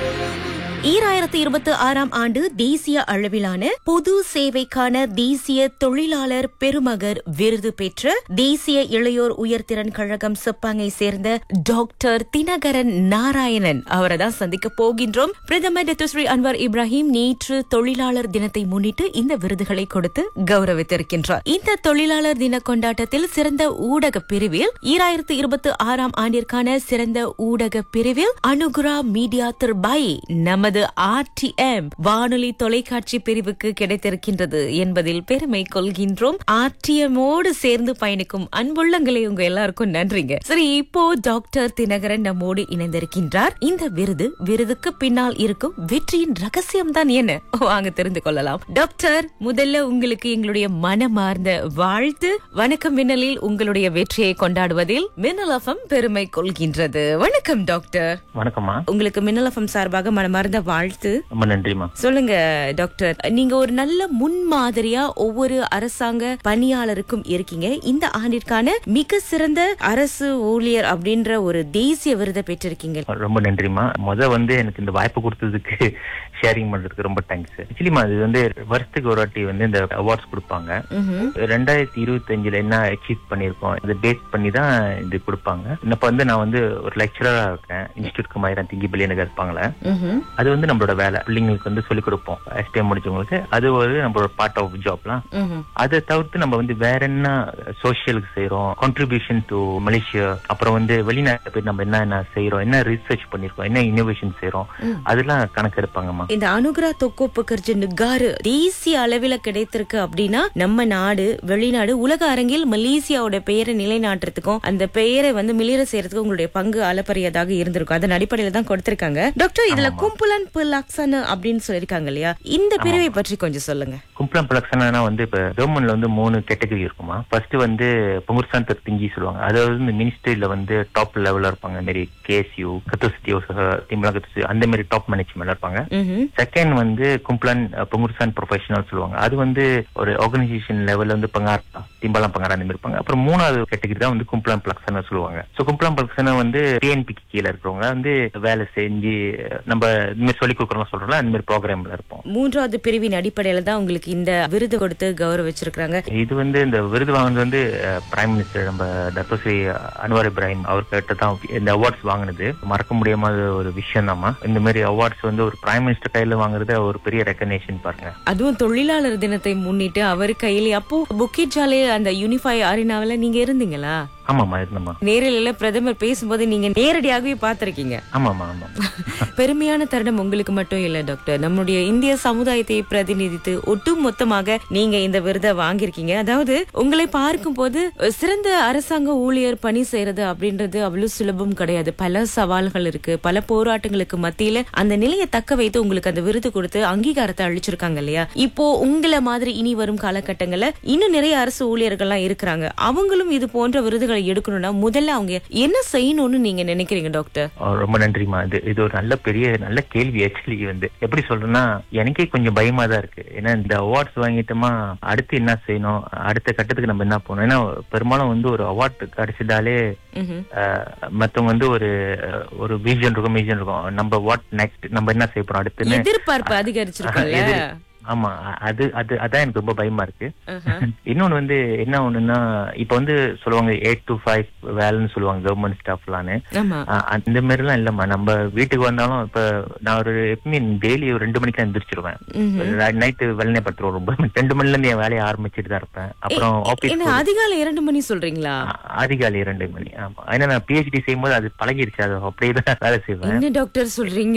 ஈராயிரத்தி இருபத்தி ஆறாம் ஆண்டு தேசிய அளவிலான பொது சேவைக்கான தேசிய தொழிலாளர் பெருமகர் விருது பெற்ற தேசிய இளையோர் உயர்திறன் கழகம் செப்பாங்கை சேர்ந்த டாக்டர் தினகரன் நாராயணன் அவரை தான் சந்திக்க போகின்றோம் பிரதமர் டாக்டர் ஸ்ரீ அன்வர் இப்ராஹிம் நேற்று தொழிலாளர் தினத்தை முன்னிட்டு இந்த விருதுகளை கொடுத்து கௌரவித்திருக்கின்றார் இந்த தொழிலாளர் தின கொண்டாட்டத்தில் சிறந்த ஊடக பிரிவில் ஈராயிரத்தி இருபத்தி ஆறாம் ஆண்டிற்கான சிறந்த ஊடக பிரிவில் அனுகுரா மீடியா திருபாய் நமது ஆர்டிஎம் வானொலி தொலைக்காட்சி பிரிவுக்கு கிடைத்திருக்கின்றது என்பதில் பெருமை கொள்கின்றோம் ஆர்டிஎம்மோடு சேர்ந்து பயணிக்கும் அன்புள்ளங்களே உங்க எல்லாருக்கும் நன்றிங்க சரி இப்போ டாக்டர் தினகரன் நம்மோடு இணைந்திருக்கின்றார் இந்த விருது விருதுக்கு பின்னால் இருக்கும் வெற்றியின் ரகசியம் தான் என்ன வாங்க தெரிந்து கொள்ளலாம் டாக்டர் முதல்ல உங்களுக்கு எங்களுடைய மனமார்ந்த வாழ்த்து வணக்கம் மின்னலில் உங்களுடைய வெற்றியை கொண்டாடுவதில் மின்னல் எஃப்எம் பெருமை கொள்கின்றது வணக்கம் டாக்டர் வணக்கம்மா உங்களுக்கு மின்னல் எஃப்எம் சார்பாக மனமார்ந்த வாழ்த்து ரொம்ப நன்றிம்மா சொல்லுங்க டாக்டர் நீங்க ஒரு நல்ல முன்மாதிரியா ஒவ்வொரு அரசாங்க பணியாளருக்கும் இருக்கீங்க இந்த ஆண்டிற்கான மிக சிறந்த அரசு ஊழியர் அப்படின்ற ஒரு தேசிய விருதை பெற்றிருக்கீங்க ரொம்ப நன்றிம்மா முத வந்து எனக்கு இந்த வாய்ப்பு கொடுத்ததுக்கு ஷேரிங் பண்றதுக்கு ரொம்ப தேங்க்ஸ் ஆக்சுவலிமா இது வந்து வருஷத்துக்கு ஒரு வாட்டி வந்து இந்த அவார்ட்ஸ் கொடுப்பாங்க ம்ஹும். ரெண்டாயிரத்தி இருபத்தி அஞ்சுல என்ன அச்சீவ் பண்ணிருக்கோம் இதை பேஸ் பண்ணி தான் இது கொடுப்பாங்க இப்ப வந்து நான் வந்து ஒரு லெக்சரரா இருக்கேன் இன்ஸ்டியூட் குமாயிரம் திங்கி பிள்ளைங்க இருப்பாங்களே ம்ஹும். அது வந்து நம்மளோட வேலை பிள்ளைங்களுக்கு வந்து சொல்லிக் கொடுப்போம் எஸ்டிஎம் முடிச்சவங்களுக்கு அது ஒரு நம்மளோட பார்ட் ஆஃப் ஜாப்லாம் ம்ஹும். அதை தவிர்த்து நம்ம வந்து வேற என்ன சோஷியலுக்கு செய்யறோம் கான்ட்ரிபியூஷன் டு மலேசியா அப்புறம் வந்து வெளிநாட்டுல போய் நம்ம என்ன என்ன செய்யறோம் என்ன ரிசர்ச் பண்ணிருக்கோம் என்ன இன்னோவேஷன் செய்யறோம் ம். அதெல்லாம் கணக்கு எடுப்பாங்கம்மா இந்த அனுகிரா தொக்கோப்பு கர்ஜ நிகாரு தேசிய அளவில் கிடைத்திருக்கு அப்படின்னா நம்ம நாடு வெளிநாடு உலக அரங்கில் மலேசியாவோட பெயரை நிலைநாட்டுறதுக்கும் அந்த பெயரை வந்து மிளிர செய்யறதுக்கும் உங்களுடைய பங்கு அளப்பரியதாக இருந்திருக்கும் அதன் அடிப்படையில தான் கொடுத்திருக்காங்க டாக்டர் இதுல கும்புலன் பிலாக்சன் அப்படின்னு சொல்லிருக்காங்க இல்லையா இந்த பிரிவை பற்றி கொஞ்சம் சொல்லுங்க கும்பலம் ப்ரொடக்ஷனா வந்து இப்ப கவர்மெண்ட்ல வந்து மூணு கேட்டகரி இருக்குமா ஃபர்ஸ்ட் வந்து பொங்குர்சான் திங்கி சொல்லுவாங்க அதாவது இந்த மினிஸ்ட்ரியில வந்து டாப் லெவல்ல இருப்பாங்க இந்த மாதிரி கேஎஸ்யூ கத்துசியோ திம்பளா கத்துசி அந்த மாதிரி டாப் மேனேஜ்மெண்ட்ல இருப்பாங்க ம்ஹும். செகண்ட் வந்து கும்ப்ளான் பொங்குர்சான் ப்ரொஃபஷனல் சொல்லுவாங்க அது வந்து ஒரு ஆர்கனைசேஷன் லெவல்ல வந்து பங்கார் திம்பாலாம் பங்காரா அந்த மாதிரி இருப்பாங்க அப்புறம் மூணாவது கேட்டகரி தான் வந்து கும்ப்ளான் பிளக்ஸன் சொல்லுவாங்க ஸோ கும்ப்ளான் பிளக்ஸனா வந்து டிஎன்பிக்கு கீழே இருக்கிறவங்க வந்து வேலை செஞ்சு நம்ம இந்த மாதிரி சொல்லி கொடுக்குறோம் சொல்றோம்ல அந்த மாதிரி ப்ரோக்ராம்ல இருப்போம் மூன்றாவது பிரிவின் அடிப்படையில தான் உங்களுக்கு இந்த விருது கொடுத்து கௌரவிச்சிருக்காங்க இது வந்து இந்த விருது வாங்கினது வந்து பிரைம் மினிஸ்டர் நம்ம டாக்டர் ஸ்ரீ அன்வார் இப்ராஹிம் அவர்கிட்ட தான் இந்த அவார்ட்ஸ் வாங்கினது மறக்க முடியாத ஒரு விஷயம் தாம்மா இந்த மாதிரி அவார்ட்ஸ் வந்து ஒரு பிரைம் மினிஸ்டர் கையில வாங்குறது ஒரு பெரிய ரெக்கக்னேஷன் பாருங்க அதுவும் தொழிலாளர் தினத்தை முன்னிட்டு அவர் கையில அப்போ புக்கிட் ஜாலே அந்த யூனிஃபை அரினாவில நீங்க இருந்தீங்களா ஆமாம்மா இருந்தம்மா நேரில் பிரதமர் பேசும்போது நீங்க நேரடியாகவே பார்த்திருக்கீங்க ஆமாம்மா ஆமா பெருமையான தருணம் உங்களுக்கு மட்டும் இல்ல டாக்டர் நம்முடைய இந்திய சமுதாயத்தை பிரதிநிதித்து ஒட்டுமொத்தமாக நீங்க இந்த விருதை வாங்கியிருக்கீங்க அதாவது உங்களை பார்க்கும் போது அஹ், சிறந்த அரசாங்க ஊழியர் பணி செய்யறது அப்படின்றது அவ்வளவு சுலபம் கிடையாது பல சவால்கள் இருக்கு பல போராட்டங்களுக்கு மத்தியில அந்த நிலையை தக்க வைத்து உங்களுக்கு அந்த விருது கொடுத்து அங்கீகாரத்தை அளிச்சிருக்காங்க இல்லையா இப்போ உங்களை மாதிரி இனி வரும் காலகட்டங்கள்ல இன்னும் நிறைய அரசு ஊழியர்கள்லாம் இருக்கிறாங்க அவங்களும் இது போன்ற விருதுகளை எடுக்கணும்னா முதல்ல அவங்க என்ன செய்யணும்னு நீங்க நினைக்கிறீங்க டாக்டர் ஆ, ரொம்ப நன்றிம்மா இது இது ஒரு நல்ல பெரிய நல்ல கேள்வி ஆக்சுவலி வந்து எப்படி சொல்றேன்னா எனக்கே கொஞ்சம் பயமா தான் இருக்கு ஏன்னா இந்த அவார்ட்ஸ் வாங்கிட்டோமா அடுத்து என்ன செய்யணும் அடுத்த கட்டத்துக்கு நம்ம என்ன போகணும் ஏன்னா பெரும்பாலும் வந்து ஒரு அவார்ட் கிடைச்சிட்டாலே ம்ஹும். ஆஹ், மத்தவங்க வந்து ஒரு ஆஹ், ஒரு விஷன் இருக்கும் விஷன் இருக்கும் நம்ம வாட் நெக்ஸ்ட் நம்ம என்ன செய்ய போறோம் அடுத்துன்னு எதிர்பார்ப்பு அதிகரிச்சிருக்குல்ல எதிர்- ஆமா அ- அது அது அதான் எனக்கு ரொம்ப பயமா இருக்கு ஆஹா. இன்னொன்னு வந்து என்ன ஒண்ணுன்னா இப்ப வந்து சொல்லுவாங்க எயிட் டு ஃபைவ் வேலைன்னு சொல்லுவாங்க கவர்மெண்ட் ஸ்டாஃப்லான்னு ஆமா ஆஹ் அந்த மாதிரி எல்லாம் இல்லம்மா நம்ம வீட்டுக்கு வந்தாலும் இப்ப நான் ஒரு எப்பவுமே டெய்லி ஒரு ரெண்டு மணிக்கு எந்திரிச்சிருவேன் ம்ஹும். நைட்டு வெள்ளனே படுத்துருவோம் ரொம்ப ரெண்டு மணில இருந்து என் வேலையை ஆரம்பிச்சிட்டு தான் இருப்பேன் அப்புறம் ஆபீஸ் என்ன அதிகாலை இரண்டு மணி சொல்றீங்களா அதிகாலை இரண்டு மணி ஆமா ஏன்னா நான் பிஹெச்டி செய்யும்போது அது பழகிருச்சு அது அப்படியே தான் வேலை செய்வேன் என்ன டாக்டர் சொல்றீங்க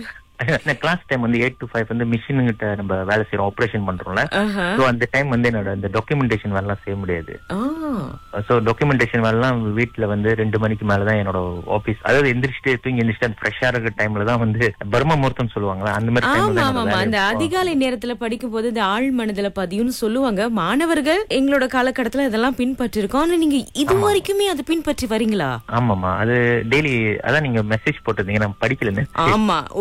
கிளாஸ் டைம் வந்து எயிட் டு ஃபைவ் வந்து மிஷின் கிட்ட நம்ம வேலை செய்யறோம் ஆபரேஷன் பண்றோம்ல ஆஹா. ஸோ அந்த டைம் வந்து என்னோட இந்த டாக்குமெண்டேஷன் வேலைலாம் செய்ய முடியாது ஆ. ஸோ டாக்குமெண்டேஷன் வேலைலாம் வீட்டுல வந்து ரெண்டு மணிக்கு மேலதான் என்னோட ஆபீஸ் அதாவது எந்திரிச்சிட்டு தூங்கி எந்திரிச்சிட்டு ஃப்ரெஷ்ஷா இருக்கிற டைம்ல தான் வந்து பர்ம முகூர்த்தம் சொல்லுவாங்களா அந்த மாதிரி டைம்ல ஆமா தான் ஆமா என்னோட ஆமா வேலை அந்த இருக்கும். அதிகாலை நேரத்துல படிக்கும் போது இந்த ஆழ் மனதுல பதியும்னு சொல்லுவாங்க மாணவர்கள் எங்களோட காலகட்டத்துல இதெல்லாம் பின்பற்றிருக்கோம் ஆனா நீங்க இது வரைக்குமே அதை பின்பற்றி வரீங்களா ஆமாமா அது டெய்லி அதான் நீங்க மெசேஜ் போட்டிருந்தீங்க நான் படிக்கல ஆமா ஒரு பயம்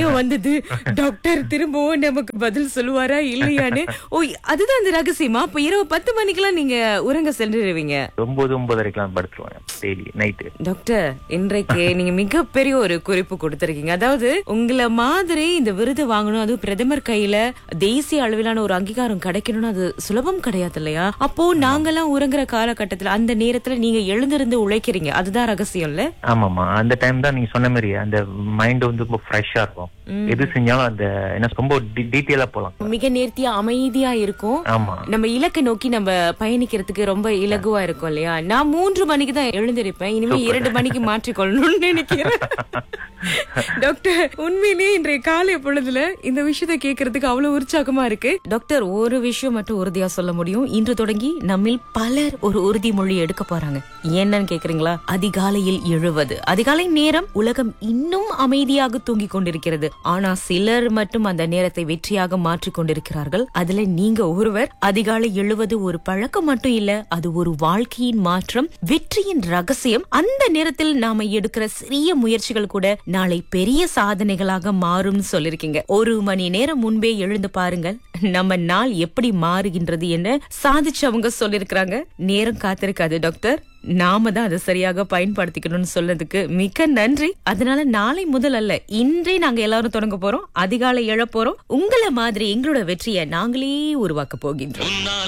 தூக்கம் வந்தது டாக்டர் திரும்பவும் நமக்கு பதில் சொல்லுவாரா இல்லையான்னு ஓ அதுதான் அந்த ரகசியமா அப்ப இரவு பத்து மணிக்கெல்லாம் நீங்க உறங்க சென்றுடுவீங்க ஒன்பது ஒன்பதரைக்கெல்லாம் படுத்துருவாங்க டெய்லி நைட்டு டாக்டர் இன்றைக்கு நீங்க மிகப்பெரிய ஒரு குறிப்பு கொடுத்திருக்கீங்க அதாவது உங்களை மாதிரி இந்த விருது வாங்கணும் அதுவும் பிரதமர் கையில தேசிய அளவிலான ஒரு அங்கீகாரம் கிடைக்கணும்னு அது சுலபம் கிடையாது இல்லையா அப்போ நாங்கெல்லாம் உறங்குற காலகட்டத்துல அந்த நேரத்துல நீங்க எழுந்திருந்து உழைக்கிறீங்க அதுதான் ரகசியம் இல்ல ஆமாமா அந்த டைம் தான் நீங்க சொன்ன மாதிரி அந்த மைண்ட் வந்து ரொம்ப ஃப்ரெஷ்ஷா இருக்கும் எது செஞ்சாலும் அந்த என்ன ரொம்ப டீட்டெயிலா போலாம் மிக நேர்த்தியா அமைதியா இருக்கும் ஆமா நம்ம இலக்கை நோக்கி நம்ம பயணிக்கிறதுக்கு ரொம்ப இலகுவா இருக்கும் இல்லையா நான் மூன்று மணிக்கு தான் எழுந்திருப்பேன் இனிமே இரண்டு மணிக்கு மாற்றிக்கொள்ளணும்னு நினைக்கிறேன் டாக்டர் உண்மையிலேயே இன்றைய காலை பொழுதுல இந்த விஷயத்தை கேட்கறதுக்கு அவ்வளவு உற்சாகமா இருக்கு டாக்டர் ஒரு விஷயம் மட்டும் உறுதியா சொல்ல முடியும் இன்று தொடங்கி நம்மில் பலர் ஒரு உறுதிமொழி எடுக்க போறாங்க என்னன்னு கேக்குறீங்களா அதிகாலையில் எழுவது அதிகாலை நேரம் உலகம் இன்னும் அமைதியாக தூங்கிக் கொண்டிருக்கிறது ஆனா சிலர் மட்டும் அந்த நேரத்தை வெற்றியாக மாற்றிக் கொண்டிருக்கிறார்கள் அதுல நீங்க ஒருவர் அதிகாலை எழுவது ஒரு பழக்கம் மட்டும் இல்ல அது ஒரு வாழ்க்கையின் மாற்றம் வெற்றியின் ரகசியம் அந்த நேரத்தில் நாம எடுக்கிற சிறிய முயற்சிகள் கூட நாளை பெரிய சாதனைகளாக மாறும்னு சொல்லிருக்கீங்க ஒரு மணி நேரம் முன்பே எழுந்து பாருங்கள் நம்ம நாள் எப்படி மாறுகின்றது என்று சாதிச்சவங்க சொல்லிருக்கிறாங்க நேரம் காத்திருக்காது டாக்டர் நாம தான் அதை சரியாக பயன்படுத்திக்கணும்னு சொன்னதுக்கு மிக்க நன்றி அதனால நாளை முதல் அல்ல இன்றே நாங்க எல்லாரும் தொடங்க போறோம் அதிகாலை எழ போறோம் உங்களை மாதிரி எங்களோட வெற்றியை நாங்களே உருவாக்க போகின்றோம் உன்னால்